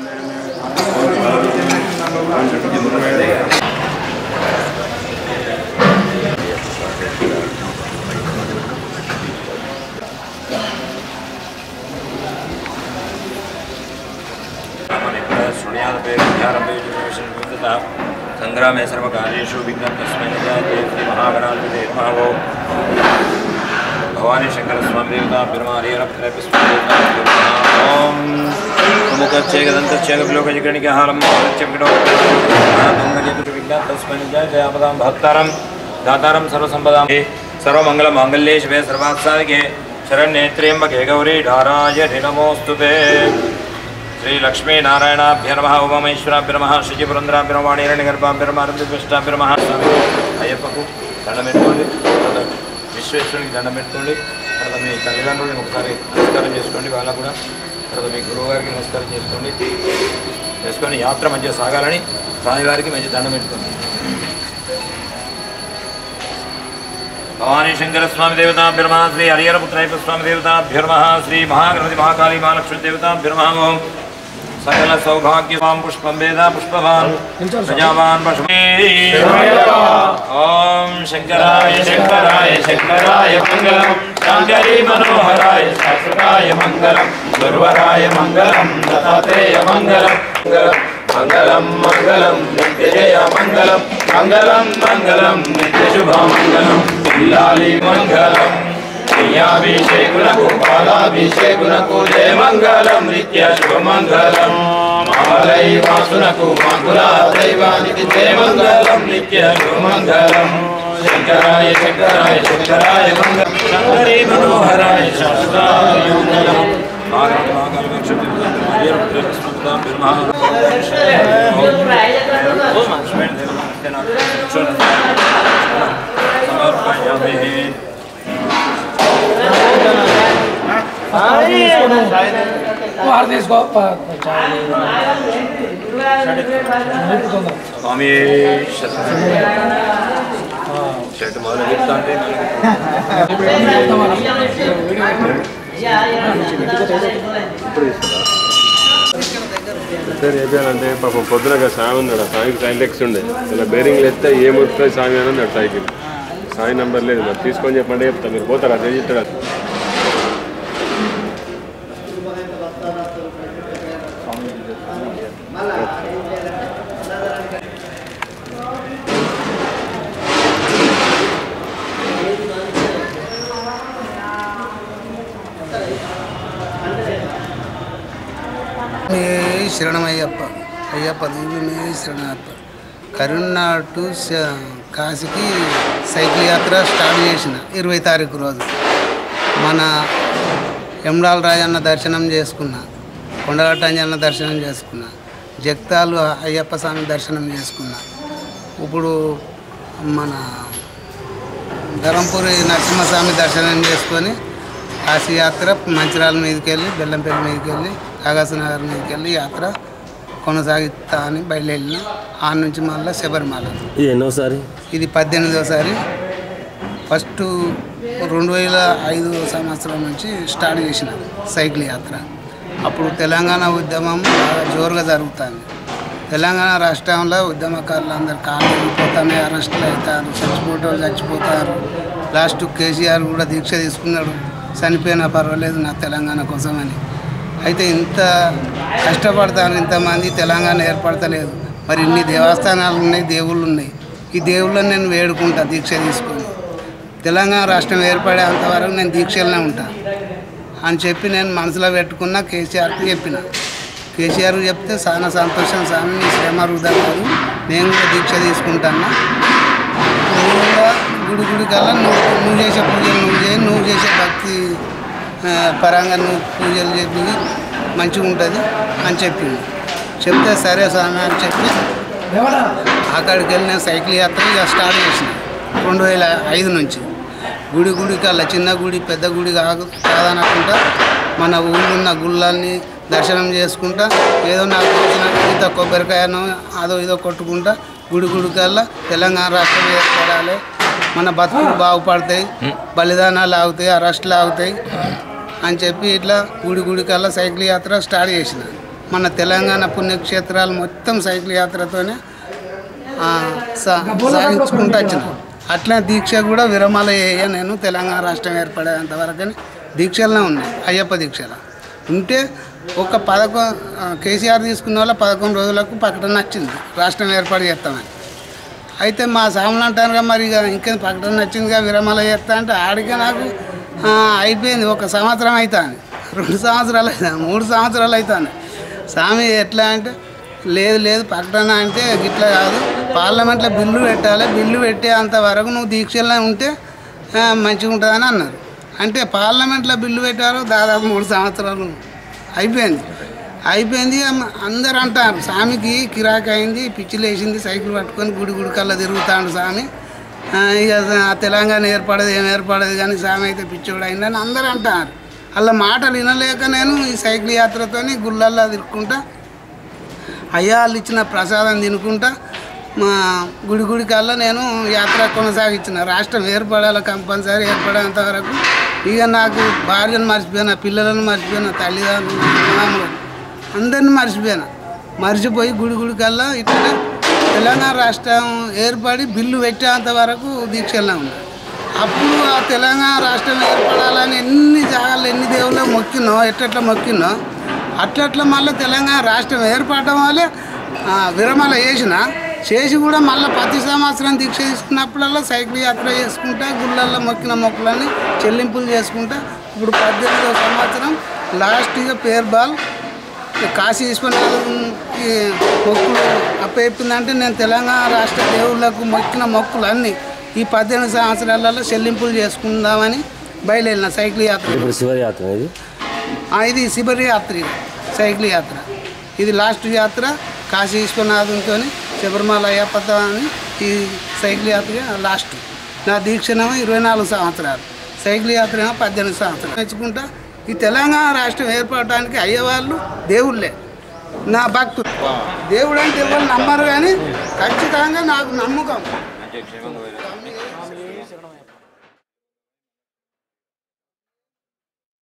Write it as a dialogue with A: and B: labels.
A: సంగ్రామే సర్వకార్యేషు విఘ్నం తస్మై నిజాయతే శ్రీ మహాగణాధిపతే నమో భవానీ శంకర స్వామి దేవత బిర్మారియరప్రపిస్వామి ఓం ప్రముఖచ్చేగదంతచ్చేగలోకజిగణిక హారం ప్రత్యపిడో విఘ్నం తస్మై నిజాయతే ఆపదాం భక్తారం దాతారం సర్వసంపదాం సర్వమంగళ మాంగళ్యే శివే సర్వాత్సాదికే శరణ్యేత్ర్యంబకే గౌరీ ధారాయ నమోస్తుతే శ్రీ లక్ష్మీ నారాయణాభ్య నమ ఉమామేశ్వరాభ్య నమ శుచిపురంధ్రాభ్య నమ వాణీరణి గర్భాభ్య నమ అరుంధృష్టాభ్య నమ స్వామి అయ్యప్పకు దండం పెట్టుకోండి తర్వాత విశ్వేశ్వరునికి దండం పెట్టుకోండి తర్వాత మీ తల్లిదండ్రులని ఒకసారి నమస్కారం చేసుకోండి వాళ్ళ కూడా తర్వాత మీ గురువు గారికి నమస్కారం చేసుకోండి చేసుకొని యాత్ర మంచిగా సాగాలని స్వామివారికి మంచి దండం పెట్టుకోండి భవానీ శంకర స్వామి దేవతాభ్యర్మ శ్రీ హరిహరపుత్రైప స్వామి దేవతాభ్యర్మ శ్రీ మహాగణపతి మహాకాళీ మహాలక్ష్మి దేవతాభ్యర్మ ఓం సకల సౌభాగ్య స్వాం పుష్పం వేద పుష్పవాన్ ప్రజావాన్ పశుమే ఓం శంకరాయ శంకరాయ శంకరాయ మంగళం శంకరీ మనోహరాయ శాశ్వతాయ మంగళం గురువరాయ మంగళం దత్తాత్రేయ మంగళం మంగళం మంగళం నిత్య జయ మంగళం మంగళం మంగళం నిత్య శుభ మంగళం ఇల్లాలి మంగళం ప్రియాభిషేకులకు పాలాభిషేకులకు జయ మంగళం నిత్య శుభమంగళం మాలై వాసునకు మంగుళ దైవానికి జయ మంగళం నిత్య శుభమంగళం శంకరాయ శంకరాయ శంకరాయ మంగళం శంకరీ మనోహరాయ శాశ్వతాయ మంగళం మాగణ మాగణ లక్ష్మీ సమర్పయామి
B: వారు తీసుకో
A: స్వామి షర్ట్ మొదలు చెప్తా అంటే
C: రిపేర్ చేయాలంటే పాపం పొద్దున సాయి ఉన్నాడు ఆ సాయికి సైన్ లెక్స్ ఉండే ఇలా బేరింగ్లు ఎత్తే ఏ ముట్టుకొని సాయి అని అన్నాడు సైకిల్ సాయి నంబర్ లేదు మరి తీసుకొని చెప్పండి చెప్తా మీరు పోతారు అదే చెప్తాడు
D: మే శరణమయ్యప్ప అయ్యప్ప దేవి మే శరణయ్యప్ప కరీంనగర్ టు శ- కాశీకి సైకిల్ యాత్ర స్టార్ట్ చేసిన ఇరవై తారీఖు రోజు మన ఎమ్డాల్ రాజన్న దర్శనం చేసుకున్నా కొండగట్ట అంజన్న దర్శనం చేసుకున్నా జగతాలు అయ్యప్ప స్వామి దర్శనం చేసుకున్నా ఇప్పుడు మన ధరంపూరి నరసింహస్వామి దర్శనం చేసుకొని కాశీ యాత్ర మంచిర్యాల మీదకి వెళ్ళి బెల్లంపల్లి మీదకి వెళ్ళి కాగసనగర్ మీదకి వెళ్ళి యాత్ర కొనసాగిస్తా అని బయలుదేరిన ఆ నుంచి మళ్ళీ శబరిమల
E: ఇది ఎన్నోసారి
D: ఇది పద్దెనిమిదోసారి ఫస్ట్ రెండు వేల ఐదు సంవత్సరం నుంచి స్టార్ట్ చేసిన సైకిల్ యాత్ర అప్పుడు తెలంగాణ ఉద్యమం బాగా జోరుగా జరుగుతుంది తెలంగాణ రాష్ట్రంలో ఉద్యమకారులు అందరు కాళ్ళు పోతానే అరెస్టులు అవుతారు చచ్చిపోయేటోళ్ళు చచ్చిపోతారు లాస్ట్ కేసీఆర్ కూడా దీక్ష తీసుకున్నాడు చనిపోయినా పర్వాలేదు నా తెలంగాణ కోసమని అయితే ఇంత కష్టపడతాను ఇంతమంది తెలంగాణ ఏర్పడతలేదు మరి ఇన్ని దేవస్థానాలు ఉన్నాయి దేవుళ్ళు ఉన్నాయి ఈ దేవుళ్ళని నేను వేడుకుంటా దీక్ష తీసుకొని తెలంగాణ రాష్ట్రం ఏర్పడేంత వరకు నేను దీక్షలోనే ఉంటా అని చెప్పి నేను మనసులో పెట్టుకున్న కేసీఆర్కి చెప్పిన కేసీఆర్ చెప్తే చాలా సంతోషం స్వామి నీ శ్రమ వృధా కాదు నేను కూడా దీక్ష తీసుకుంటాను నువ్వు కూడా గుడి గుడి కల్లా నువ్వు నువ్వు చేసే పూజలు నువ్వు చేయి నువ్వు చేసే భక్తి ఆ, పరంగా నువ్వు పూజలు చెప్పి మంచిగా ఉంటుంది అని చెప్పింది చెప్తే సరే స్వామి అని చెప్పి అక్కడికి వెళ్ళి నేను సైకిల్ యాత్ర ఇక స్టార్ట్ చేసిన రెండు వేల ఐదు నుంచి గుడి గుడి కల్లా చిన్న గుడి పెద్ద గుడి కాదు కాదనకుండా మన ఊళ్ళో ఉన్న గుళ్ళని దర్శనం చేసుకుంటా ఏదో నాకు వచ్చిన ఇంత కొబ్బరికాయను అదో ఇదో కొట్టుకుంటా గుడి గుడి కల్లా తెలంగాణ రాష్ట్రం ఏర్పడాలి మన బతుకులు బాగుపడతాయి బలిదానాలు ఆగుతాయి అరెస్టులు ఆగుతాయి అని చెప్పి ఇట్లా గుడి గుడి కల్లా సైకిల్ యాత్ర స్టార్ట్ చేసిన మన తెలంగాణ పుణ్యక్షేత్రాలు మొత్తం సైకిల్ యాత్రతోనే ఆ, సా- సాగించుకుంటూ వచ్చిన అట్లా దీక్ష కూడా విరమణ చేయ నేను తెలంగాణ రాష్ట్రం ఏర్పడేంత వరకు దీక్షలనే ఉన్నాయి అయ్యప్ప దీక్షలు ఉంటే ఒక పదకొ ఆ, కేసీఆర్ తీసుకున్న వాళ్ళ పదకొండు రోజులకు ప్రకటన వచ్చింది రాష్ట్రం ఏర్పాటు చేస్తామని అయితే మా సాములు అంటారుగా మరి ఇక ఇంకేం ప్రకటన వచ్చిందిగా విరమణ చేస్తా అంటే ఆడికే నాకు ఆ, అయిపోయింది ఒక సంవత్సరం అవుతుంది రెండు సంవత్సరాలు అవుతుంది మూడు సంవత్సరాలు అవుతుంది స్వామి ఎట్లా అంటే లేదు లేదు ప్రకటన అంటే ఇట్లా కాదు పార్లమెంట్లో బిల్లు పెట్టాలి బిల్లు పెట్టేంత వరకు నువ్వు దీక్షల్లో ఉంటే ఆ, మంచిగా ఉంటుందని అన్నారు అంటే పార్లమెంట్లో బిల్లు పెట్టారు దాదాపు మూడు సంవత్సరాలు అయిపోయింది అయిపోయింది అమ్మ- అందరు అంటారు స్వామికి కిరాక్ అయింది పిచ్చి లేచింది సైకిల్ పట్టుకొని గుడి గుడి కల్లా తిరుగుతాడు స్వామి ఆ, ఇక ఆ తెలంగాణ ఏర్పడదు ఏం ఏర్పడదు కానీ స్వామి అయితే పిచ్చోడు అయిందని అందరూ అంటారు అలా మాటలు వినలేక నేను ఈ సైకిల్ యాత్రతోని గుళ్ళల్లో తిరుక్కుంటా అయ్యా వాళ్ళు ఇచ్చిన ప్రసాదం తినుకుంటా మా గుడి గుడి కల్లా నేను యాత్ర కొనసాగించిన రాష్ట్రం ఏర్పడాలి కంపల్సరీ ఏర్పడేంత వరకు ఇక నాకు భార్యను మర్చిపోయినా పిల్లలను మర్చిపోయినా తల్లిదండ్రులు మామూలు అందరిని మర్చిపోయినా మర్చిపోయి గుడి గుడి కల్లా ఇట్లా తెలంగాణ రాష్ట్రం ఏర్పడి బిల్లు పెట్టేంత వరకు దీక్షల్లో ఉన్నా అప్పుడు ఆ తెలంగాణ రాష్ట్రం ఏర్పడాలని ఎన్ని జాగాలు ఎన్ని దేవుళ్ళు మొక్కినో ఎట్లెట్లా మొక్కినో అట్లట్లా మళ్ళీ తెలంగాణ రాష్ట్రం ఏర్పడడం వల్లే ఆ, విరమణ చేసిన చేసి కూడా మళ్ళీ ప్రతి సంవత్సరం దీక్ష తీసుకున్నప్పుడల్లా సైకిల్ యాత్ర చేసుకుంటా గుళ్ళల్లో మొక్కిన మొక్కులన్నీ చెల్లింపులు చేసుకుంటా ఇప్పుడు పద్దెనిమిదవ సంవత్సరం లాస్ట్గా పేరు బాల్ కాశీ విశ్వనాథంకి మొక్కులు అప్పచెప్పిందంటే నేను తెలంగాణ రాష్ట్ర దేవుళ్ళకు మొక్కిన మొక్కులు అన్నీ ఈ పద్దెనిమిది సంవత్సరాలలో చెల్లింపులు చేసుకుందామని బయలుదేరిన సైకిల్ యాత్ర
E: ఇప్పుడు శివరి యాత్ర ఇది
D: ఆ, ఇది శిబిరి యాత్ర ఇది సైకిల్ యాత్ర ఇది లాస్ట్ యాత్ర కాశీ విశ్వనాథంతో శబరిమల అయ్యప్పతో అని ఈ సైకిల్ యాత్ర లాస్ట్ నా దీక్షనేమో ఇరవై నాలుగు సంవత్సరాలు సైకిల్ యాత్ర ఏమో పద్దెనిమిది సంవత్సరాలు మెచ్చుకుంటా ఈ తెలంగాణ రాష్ట్రం ఏర్పడటానికి అయ్యేవాళ్ళు దేవుళ్ళే నా భక్తులు దేవుడు అంటే ఎవరు నమ్మరు కానీ ఖచ్చితంగా నాకు నమ్మకం
A: మంచిగా క్షేమంగా పోయిరా.